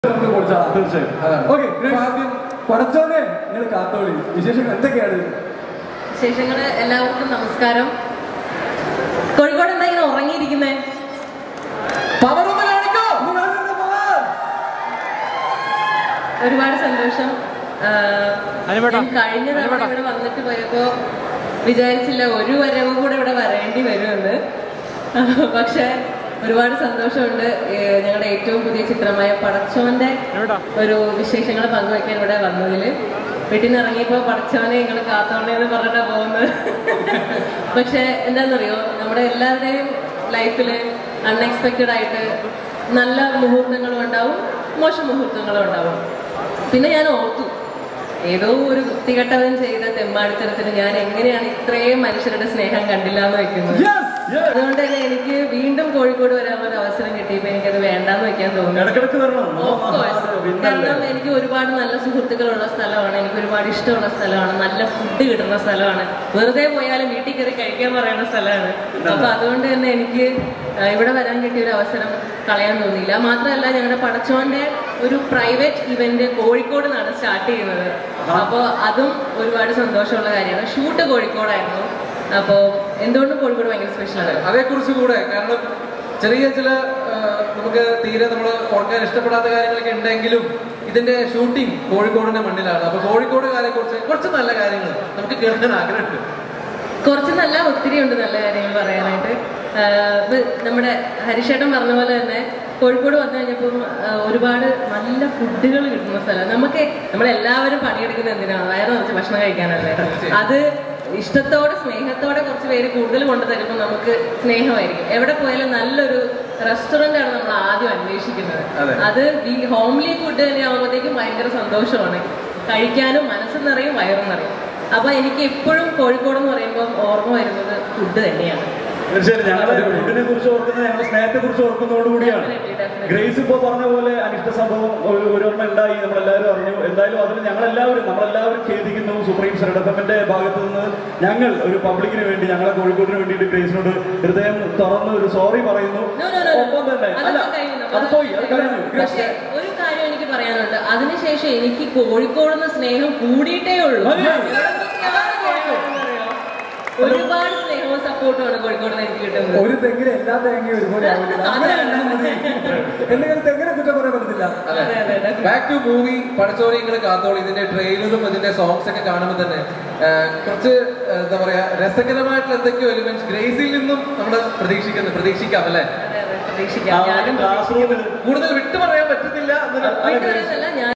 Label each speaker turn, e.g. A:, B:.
A: നമുക്ക് പൊളിച്ചാളാം
B: തീർച്ചയായും
A: അതാണ് ഓക്കെ ആദ്യം പടച്ചോനെ നിങ്ങൾ കാത്തോളി വിശേഷങ്ങൾ എന്തൊക്കെയാണ്
C: വിശേഷങ്ങള് എല്ലാവർക്കും നമസ്കാരം കോഴിക്കോട് എന്താ ഇങ്ങനെ ഉറങ്ങിയിരിക്കുന്നേ
A: പവർ ഒന്ന് കാണിക്കോ ഒന്ന് കാണിക്കോ power.
C: ഒരുപാട് സന്തോഷം ആഹ്
B: അനുപേട്ടാ,
C: ഞാൻ കഴിഞ്ഞ തവണ ഇവിടെ വന്നിട്ട് പോയപ്പോ വിചാരിച്ചില്ല ഒരു വരവ് കൂടെ ഇവിടെ വരേണ്ടി വരുമെന്ന് പക്ഷെ ഒരുപാട് സന്തോഷമുണ്ട് ഏഹ് ഞങ്ങളുടെ ഏറ്റവും പുതിയ ചിത്രമായ പടച്ചോന്റെ ഒരു വിശേഷങ്ങൾ പങ്കുവെക്കാൻ ഇവിടെ വന്നതിൽ വീട്ടിൽ നിന്ന് ഇറങ്ങിയപ്പോൾ പടച്ചോനെ നിങ്ങൾ കാത്തോണേ എന്ന് പറഞ്ഞിട്ടാ പോകുന്നത് പക്ഷെ എന്താണെന്നറിയോ നമ്മുടെ എല്ലാവരുടെയും ലൈഫിൽ അൺഎക്സ്പെക്റ്റഡ് ആയിട്ട് നല്ല മുഹൂർത്തങ്ങളും ഉണ്ടാവും മോശം മുഹൂർത്തങ്ങളും ഉണ്ടാവും പിന്നെ ഞാൻ ഓർത്തു ഏതോ ഒരു വൃത്തികെട്ടവൻ ചെയ്ത തെമ്മാടിത്തരത്തിന് ഞാൻ എങ്ങനെയാണ് ഇത്രയും മനുഷ്യരുടെ സ്നേഹം കണ്ടില്ല എന്ന് വെക്കുന്നത്
A: Yes, yes.
C: അതുകൊണ്ട് തന്നെ എനിക്ക് വീണ്ടും കോഴിക്കോട് വരാനുള്ള ഒരു അവസരം കിട്ടിയപ്പോൾ എനിക്കത് വേണ്ടാന്ന് വെക്കാൻ തോന്നുന്നു
B: ഇടക്കിടക്ക് വരണം
C: Of course. കാരണം എനിക്ക് ഒരുപാട് നല്ല സുഹൃത്തുക്കളുള്ള സ്ഥലമാണ് എനിക്ക് ഒരുപാട് ഇഷ്ടമുള്ള സ്ഥലമാണ് നല്ല ഫുഡ് കിട്ടുന്ന സ്ഥലമാണ് വെറുതെ പോയാലും വീട്ടിൽ കയറി കഴിക്കാൻ പറയുന്ന സ്ഥലമാണ് അപ്പൊ അതുകൊണ്ട് തന്നെ എനിക്ക് ആ, ഇവിടെ വരാൻ കിട്ടിയ ഒരു അവസരം കളയാൻ തോന്നിയില്ല മാത്രമല്ല ഞങ്ങളുടെ പടച്ചോന്റെ ഒരു പ്രൈവറ്റ് ഇവന്റ് കോഴിക്കോട് നിന്നാണ് സ്റ്റാർട്ട് ചെയ്യുന്നത് അപ്പോൾ അതും ഒരുപാട് സന്തോഷമുള്ള കാര്യമാണ് ഷൂട്ട് കോഴിക്കോടായിരുന്നു അപ്പോൾ എന്തുകൊണ്ടും കോഴിക്കോട് ഭയങ്കര സ്പെഷ്യലാണ്
D: അതേക്കുറിച്ച് കൂടെ കാരണം ചെറിയ ചില ആ, നമുക്ക് തീരെ നമ്മൾ ഓർക്കാൻ ഇഷ്ടപ്പെടാത്ത കാര്യങ്ങളൊക്കെ ഉണ്ടെങ്കിലും ഇതിന്റെ ഷൂട്ടിംഗ് കോഴിക്കോടിന്റെ മണ്ണിലാണ് അപ്പൊ കോഴിക്കോടുകാരെ കുറിച്ച് കുറച്ച് നല്ല കാര്യങ്ങൾ നമുക്ക് കേൾക്കാൻ ആഗ്രഹമുണ്ട്
C: കുറച്ച് നല്ല ഒത്തിരി ഉണ്ട് നല്ല കാര്യങ്ങൾ പറയാനായിട്ട് ആഹ് ഇപ്പൊ നമ്മുടെ ഹരിശേട്ടൻ പറഞ്ഞ പോലെ തന്നെ കോഴിക്കോട് വന്നു കഴിഞ്ഞപ്പം ആഹ് ഒരുപാട് നല്ല ഫുഡുകൾ കിട്ടുന്ന സ്ഥലം നമുക്ക് നമ്മളെല്ലാവരും പണിയെടുക്കുന്നത് എന്തിനാണ് വയറ് നിറച്ച് ഭക്ഷണം കഴിക്കാനല്ലേ അത് ഇഷ്ടത്തോടെ സ്നേഹത്തോടെ കുറച്ച് പേര് കൂടുതൽ കൊണ്ടു തരുമ്പോൾ നമുക്ക് സ്നേഹമായിരിക്കും എവിടെ പോയാലും നല്ലൊരു റെസ്റ്റോറന്റ് ആണ് നമ്മൾ ആദ്യം അന്വേഷിക്കുന്നത് അത് ഈ ഹോംലി ഫുഡ് തന്നെ ആകുമ്പോഴത്തേക്കും ഭയങ്കര സന്തോഷമാണ് കഴിക്കാനും മനസ്സും നിറയും വയറും നിറയും അപ്പൊ എനിക്ക് എപ്പോഴും കോഴിക്കോട് എന്ന് പറയുമ്പോൾ ഓർമ്മ വരുന്നത് ഫുഡ് തന്നെയാണ്
B: തീർച്ചയായും ഞങ്ങളെ ഫുഡിനെ കുറിച്ച് ഓർക്കുന്നത് ഞങ്ങളുടെ സ്നേഹത്തെ കുറിച്ച് ഓർക്കുന്നതോടുകൂടിയാണ്
C: Definitely, definitely.
B: ഗ്രേസ് ഇപ്പോൾ പറഞ്ഞ പോലെ അനിഷ്ട സംഭവം ഒരു ഒരെണ്ണം ഉണ്ടായി നമ്മളെല്ലാവരും അറിഞ്ഞു എന്തായാലും അതിന് ഞങ്ങളെല്ലാവരും നമ്മളെല്ലാവരും ഖേദിക്കുന്നു സുപ്രീം സെനഡഫമിന്റെ ഭാഗത്ത് നിന്ന് ഞങ്ങൾ ഒരു പബ്ലിക്കിന് വേണ്ടി ഞങ്ങളെ കോഴിക്കോടിന് വേണ്ടിയിട്ട് ഗ്രേസിനോട് ഹൃദയം തുറന്ന് ഒരു സോറി പറയുന്നു
C: No, no, no, no.
B: ഒപ്പം തന്നെ അല്ല
C: അതൊക്കെ കഴിഞ്ഞു.
B: അത് പോയി അത് കഴിഞ്ഞു
C: പക്ഷേ ഒരു കാര്യം എനിക്ക് പറയാനുണ്ട് അതിനുശേഷം എനിക്ക് കോഴിക്കോട് നിന്ന് സ്നേഹം കൂടിയിട്ടേ ഉള്ളൂ
B: മതി.
C: എവിടെയൊക്കെയാണ് കോഴിക്കോട് എന്നറിയോ? ഒരുപാട് സ്നേഹവും സപ്പോർട്ടും ആണ് കോഴിക്കോട് നിന്ന് എനിക്ക് കിട്ടുന്നത്
A: ഒരു തെങ്ങിന് എല്ലാ തേങ്ങയും ഒരുപോലെ ആവില്ല അങ്ങനെ കണ്ടാൽ മതി എന്തെങ്കിലും തെങ്ങിനെ കുറ്റം പറയാൻ പറ്റത്തില്ല
C: അതെ അതെ അതെ
D: ബാക്ക് ടു മൂവി പടച്ചോറി നിങ്ങൾ കാത്തോളി ഇതിന്റെ ട്രെയിലറും ഇതിന്റെ സോങ്സ് ഒക്കെ കാണുമ്പോൾ തന്നെ ആ, കുറച്ച് ആ, എന്താ പറയാ രസകരമായിട്ടുള്ള എന്തൊക്കെയോ എലിമെന്റ്സ് ഗ്രേസിൽ നിന്നും നമ്മൾ പ്രതീക്ഷിക്കുന്നു പ്രതീക്ഷിക്കാം അല്ലേ
C: അതെ അതെ പ്രതീക്ഷിക്കാം ഞാനും
B: ക്ലാസ് റൂമിൽ
D: കൂടുതൽ വിട്ടു പറയാൻ പറ്റുന്നില്ല എന്നൊരു
C: വീട്ടുകാരെന്നല്ല ഞാൻ